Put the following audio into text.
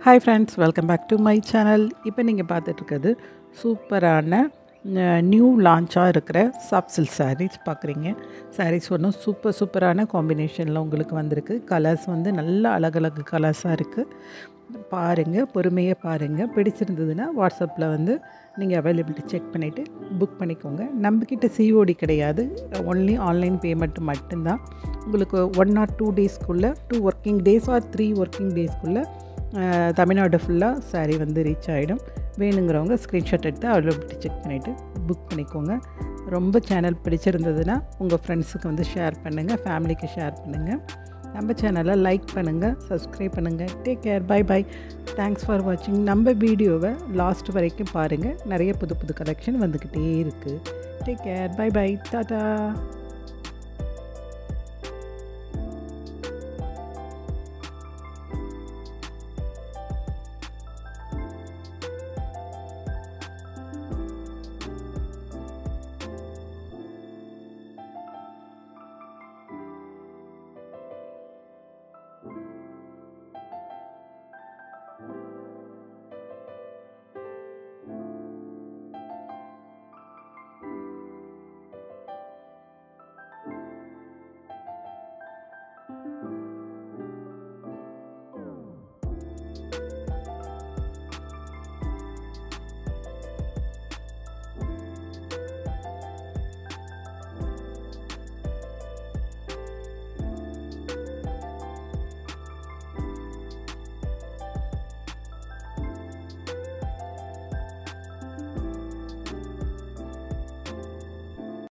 hi friends welcome back to my channel இப்போ நீங்கள் பார்த்துட்ருக்கிறது சூப்பரான நியூ லான்ச்சாக இருக்கிற சாஃப்ட் சில்க் சாரீஸ் பார்க்குறீங்க சாரீஸ் ஒன்றும் சூப்பர் சூப்பரான காம்பினேஷனில் உங்களுக்கு வந்திருக்கு கலர்ஸ் வந்து நல்ல அழகழகு கலர்ஸாக இருக்குது பாருங்கள் பொறுமையாக பாருங்கள் பிடிச்சிருந்ததுன்னா வாட்ஸ்அப்பில் வந்து நீங்கள் அவைலபிலிட்டி செக் பண்ணிவிட்டு புக் பண்ணிக்கோங்க நம்மக்கிட்ட சிஓடி கிடையாது ஒன்லி ஆன்லைன் பேமெண்ட் மட்டும்தான் உங்களுக்கு ஒன் ஆர் டூ டேஸ்க்குள்ளே two working days or three working டேஸ்க்குள்ளே தமிழ்நாடு ஃபுல்லாக சாரீ வந்து ரீச் ஆகிடும் வேணுங்கிறவங்க ஸ்க்ரீன்ஷாட் எடுத்து அவைலபிலிட்டி செக் பண்ணிவிட்டு புக் பண்ணிக்கோங்க ரொம்ப சேனல் பிடிச்சிருந்ததுன்னா உங்கள் ஃப்ரெண்ட்ஸுக்கு வந்து ஷேர் பண்ணுங்கள் ஃபேமிலிக்கு ஷேர் பண்ணுங்கள் நம்ம சேனலை லைக் பண்ணுங்கள் சப்ஸ்கிரைப் பண்ணுங்கள் take care bye bye thanks for வாட்சிங் நம்ம வீடியோவை லாஸ்ட் வரைக்கும் பாருங்கள் நிறைய புது புது கலெக்ஷன் வந்துக்கிட்டே இருக்குது take care bye bye tata